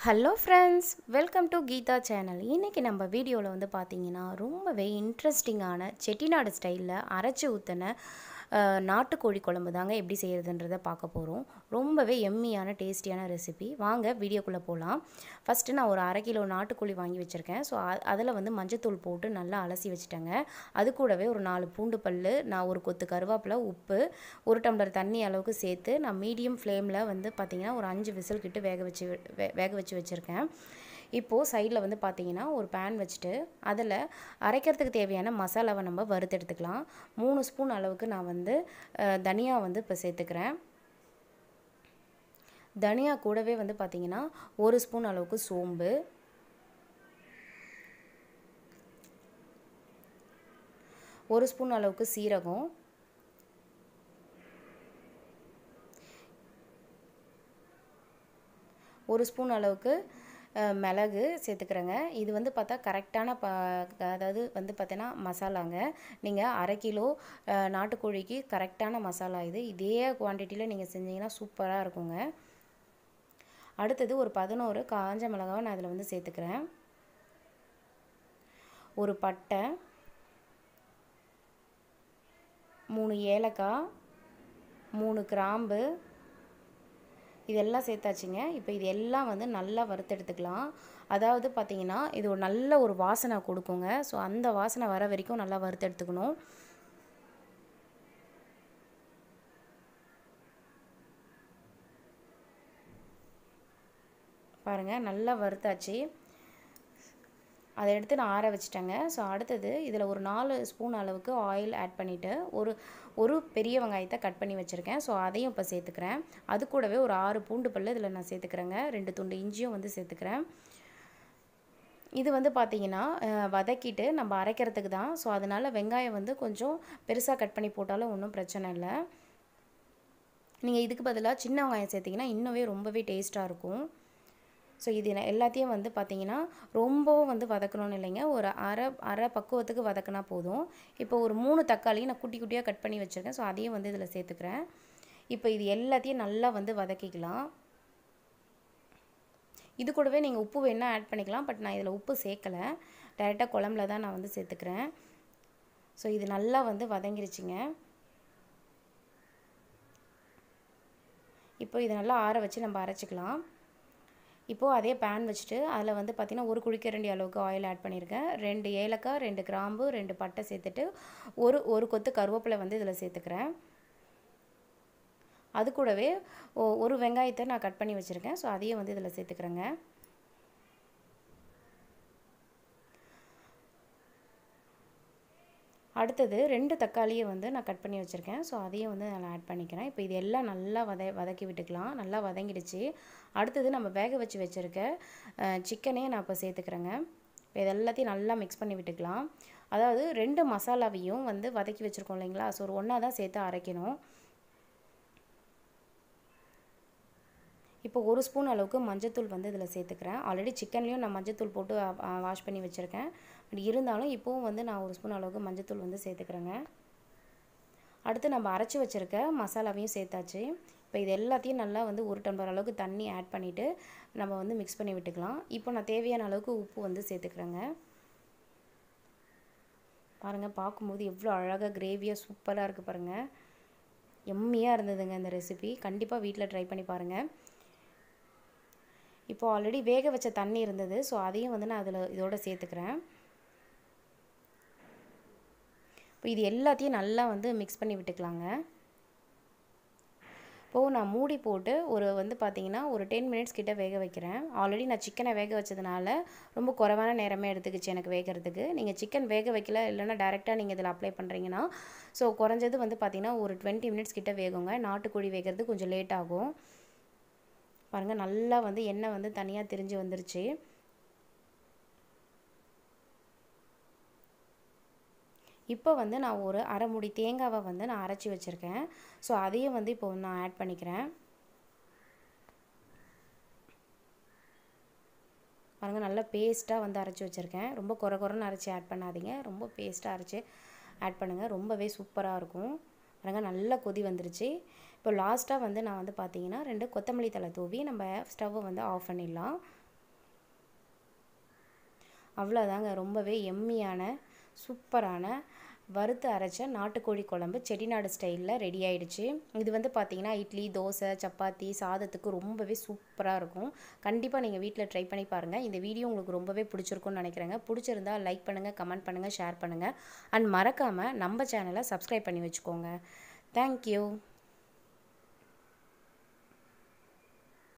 hello friends welcome to Geetha channel இன்றைக்கி நம்ம வீடியோவில் வந்து பார்த்தீங்கன்னா ரொம்பவே இன்ட்ரெஸ்டிங்கான செட்டிநாடு ஸ்டைலில் அரைச்சி ஊற்றின நாட்டுக்கோழி குழம்பு தாங்க எப்படி செய்கிறதுன்றதை பார்க்க போகிறோம் ரொம்பவே எம்மியான டேஸ்டியான ரெசிபி வாங்க வீடியோக்குள்ளே போகலாம் ஃபஸ்ட்டு நான் ஒரு அரை கிலோ நாட்டுக்கோழி வாங்கி வச்சுருக்கேன் ஸோ அதில் வந்து மஞ்சத்தூள் போட்டு நல்லா அலசி வச்சுட்டேங்க அது கூடவே ஒரு நாலு பூண்டு பல் நான் ஒரு கொத்து கருவேப்பிலை உப்பு ஒரு டம்ளர் தண்ணி அளவுக்கு சேர்த்து நான் மீடியம் ஃப்ளேமில் வந்து பார்த்திங்கன்னா ஒரு அஞ்சு விசில் கிட்ட வேக வச்சு வே வேக வச்சு வச்சுருக்கேன் இப்போது சைடில் வந்து பார்த்தீங்கன்னா ஒரு பேன் வச்சுட்டு அதில் அரைக்கிறதுக்கு தேவையான மசாலாவை நம்ம வறுத்து எடுத்துக்கலாம் மூணு ஸ்பூன் அளவுக்கு நான் வந்து அஹ், தனியா வந்து இப்போ சேர்த்துக்கிறேன் தனியா கூடவே வந்து பார்த்தீங்கன்னா ஒரு ஸ்பூன் அளவுக்கு சோம்பு ஒரு ஸ்பூன் அளவுக்கு சீரகம் ஒரு ஸ்பூன் அளவுக்கு அஹ், மிளகு சேர்த்துக்கிறேங்க இது வந்து பார்த்தா கரெக்டான ப அதாவது வந்து பார்த்தீங்கன்னா மசாலாங்க நீங்கள் அரை கிலோ அஹ், நாட்டுக்கோழிக்கு கரெக்டான மசாலா இது இதே குவான்டிட்டியில் நீங்கள் செஞ்சீங்கன்னா சூப்பராக இருக்குங்க அடுத்தது ஒரு பதினோரு காஞ்ச மிளகாவை நான் இதில் வந்து சேர்த்துக்கிறேன் ஒரு பட்டை மூணு ஏலக்காய் மூணு கிராம்பு இதெல்லாம் சேர்த்தாச்சுங்க இப்போ இது எல்லாம் வந்து நல்லா வறுத்தெடுத்துக்கலாம் அதாவது பார்த்தீங்கன்னா இது ஒரு நல்ல ஒரு வாசனை கொடுக்குங்க ஸோ அந்த வாசனை வர வரைக்கும் நல்லா வறுத்தெடுத்துக்கணும் பாருங்கள் நல்லா வறுத்தாச்சு அதை எடுத்து நான் ஆற வச்சிட்டேங்க ஸோ அடுத்தது இதில் ஒரு நாலு ஸ்பூன் அளவுக்கு ஆயில் ஆட் பண்ணிவிட்டு ஒரு ஒரு பெரிய வெங்காயத்தை கட் பண்ணி வச்சுருக்கேன் ஸோ அதையும் இப்போ சேர்த்துக்கிறேன் அது கூடவே ஒரு ஆறு பூண்டு பல்லு இதில் நான் சேர்த்துக்கிறேங்க ரெண்டு துண்டு இஞ்சியும் வந்து சேர்த்துக்கிறேன் இது வந்து பார்த்தீங்கன்னா அஹ், வதக்கிட்டு நம்ம அரைக்கிறதுக்கு தான் ஸோ அதனால் வெங்காயம் வந்து கொஞ்சம் பெருசாக கட் பண்ணி போட்டாலும் ஒன்றும் பிரச்சனை இல்லை நீங்கள் இதுக்கு பதிலாக சின்ன வெங்காயம் சேர்த்திங்கன்னா இன்னுமே ரொம்பவே டேஸ்ட்டாக இருக்கும் ஸோ இது நான் எல்லாத்தையும் வந்து பார்த்தீங்கன்னா ரொம்பவும் வந்து வதக்கணும்னு இல்லைங்க ஒரு அரை அரை பக்குவத்துக்கு வதக்கினா போதும் இப்போ ஒரு மூணு தக்காளி நான் குட்டி குட்டியாக கட் பண்ணி வச்சுருக்கேன் ஸோ அதையும் வந்து இதில் சேர்த்துக்கிறேன் இப்போ இது எல்லாத்தையும் நல்லா வந்து வதக்கிக்கலாம் இது கூடவே நீங்கள் உப்பு வேணால் ஆட் பண்ணிக்கலாம் பட் நான் இதில் உப்பு சேர்க்கலை டைரெக்டாக குழம்புல தான் நான் வந்து சேர்த்துக்கிறேன் ஸோ இது நல்லா வந்து வதங்கிருச்சுங்க இப்போ இதை நல்லா ஆற வச்சு நம்ம அரைச்சிக்கலாம் இப்போது அதே பேன் வச்சுட்டு அதில் வந்து பார்த்திங்கன்னா ஒரு குழிக்கரண்டி அளவுக்கு ஆயில் ஆட் பண்ணியிருக்கேன் ரெண்டு ஏலக்காய் ரெண்டு கிராம்பு ரெண்டு பட்டை சேர்த்துட்டு ஒரு ஒரு கொத்து கருவேப்பிலை வந்து இதில் சேர்த்துக்கிறேன் அது கூடவே ஒ- ஒரு வெங்காயத்தை நான் கட் பண்ணி வச்சுருக்கேன் ஸோ அதையும் வந்து இதில் சேர்த்துக்கிறேங்க அடுத்தது ரெண்டு தக்காளியை வந்து நான் கட் பண்ணி வச்சுருக்கேன் ஸோ அதையும் வந்து நான் ஆட் பண்ணிக்கிறேன் இப்போ இது எல்லாம் நல்லா வத வதக்கி விட்டுக்கலாம் நல்லா வதங்கிடுச்சு அடுத்தது நம்ம வேக வச்சு வச்சுருக்க சிக்கனே நான் இப்போ சேர்த்துக்கிறேங்க இப்போ இது எல்லாத்தையும் நல்லா மிக்ஸ் பண்ணி விட்டுக்கலாம் அதாவது ரெண்டு மசாலாவையும் வந்து வதக்கி வச்சுருக்கோம் இல்லைங்களா ஸோ ஒரு ஒன்றா தான் சேர்த்து அரைக்கணும் இப்போ ஒரு ஸ்பூன் அளவுக்கு மஞ்சத்தூள் வந்து இதில் சேர்த்துக்கிறேன் ஆல்ரெடி சிக்கன்லேயும் நான் மஞ்சத்தூள் போட்டு வாஷ் பண்ணி வச்சுருக்கேன் பட் இருந்தாலும் இப்போவும் வந்து நான் ஒரு ஸ்பூன் அளவுக்கு மஞ்சத்தூள் வந்து சேர்த்துக்கிறேங்க அடுத்து நம்ம அரைச்சி வச்சுருக்க மசாலாவையும் சேர்த்தாச்சு இப்போ இது எல்லாத்தையும் நல்லா வந்து ஒரு டம்ளர் அளவுக்கு தண்ணி ஆட் பண்ணிவிட்டு நம்ம வந்து மிக்ஸ் பண்ணி விட்டுக்கலாம் இப்போ நான் தேவையான அளவுக்கு உப்பு வந்து சேர்த்துக்கிறேங்க பாருங்கள் பார்க்கும்போது எவ்வளோ அழகாக கிரேவியாக சூப்பராக இருக்குது பாருங்கள் எம்மியாக இருந்ததுங்க இந்த ரெசிபி கண்டிப்பாக வீட்டில் ட்ரை பண்ணி பாருங்கள் இப்போ ஆல்ரெடி வேக வச்ச தண்ணி இருந்தது ஸோ அதையும் வந்து நான் அதில் இதோட சேர்த்துக்கிறேன் இப்போ இது எல்லாத்தையும் நல்லா வந்து மிக்ஸ் பண்ணி விட்டுக்கலாங்க இப்போது நான் மூடி போட்டு ஒரு வந்து பார்த்தீங்கன்னா ஒரு டென் மினிட்ஸ் கிட்ட வேக வைக்கிறேன் ஆல்ரெடி நான் சிக்கனை வேக வச்சதுனால ரொம்ப குறைவான நேரமே எடுத்துக்கிச்சு எனக்கு வேகிறதுக்கு நீங்கள் சிக்கன் வேக வைக்கல இல்லைன்னா டேரெக்டாக நீங்கள் இதில் அப்ளை பண்ணுறீங்கன்னா ஸோ குறைஞ்சது வந்து பார்த்தீங்கன்னா ஒரு டுவெண்ட்டி மினிட்ஸ் கிட்ட வேகுங்க நாட்டுக்கோழி வேகிறது கொஞ்சம் லேட் ஆகும் பாருங்கள் நல்லா வந்து எண்ணெய் வந்து தனியாக திரிஞ்சு வந்துருச்சு இப்போ வந்து நான் ஒரு அரை மூடி தேங்காவை வந்து நான் அரைச்சி வச்சுருக்கேன் ஸோ அதையும் வந்து இப்போ நான் ஆட் பண்ணிக்கிறேன் பாருங்கள் நல்லா பேஸ்ட்டாக வந்து அரைச்சி வச்சுருக்கேன் ரொம்ப குறை குறைன்னு அரைச்சி ஆட் பண்ணாதீங்க ரொம்ப பேஸ்ட்டாக அரைச்சி ஆட் பண்ணுங்கள் ரொம்பவே சூப்பராக இருக்கும் பாருங்கள் நல்லா கொதி வந்துருச்சு இப்போ லாஸ்ட்டாக வந்து நான் வந்து பார்த்தீங்கன்னா ரெண்டு கொத்தமல்லி தழை தூவி நம்ம ஸ்டவ்வை வந்து ஆஃப் பண்ணிடலாம் அவ்வளோதாங்க ரொம்பவே எம்மியான சூப்பரான வறுத்து அரைச்ச நாட்டுக்கோழி குழம்பு செட்டிநாடு ஸ்டைலில் ரெடி ஆயிடுச்சு இது வந்து பார்த்தீங்கன்னா இட்லி தோசை சப்பாத்தி சாதத்துக்கு ரொம்பவே சூப்பராக இருக்கும் கண்டிப்பாக நீங்கள் வீட்டில் ட்ரை பண்ணி பாருங்கள் இந்த வீடியோ உங்களுக்கு ரொம்பவே பிடிச்சிருக்கும்னு நினைக்கிறேங்க பிடிச்சிருந்தா லைக் பண்ணுங்கள் கமெண்ட் பண்ணுங்கள் ஷேர் பண்ணுங்கள் அண்ட் மறக்காமல் நம்ம சேனலை சப்ஸ்கிரைப் பண்ணி வச்சுக்கோங்க தேங்க்யூ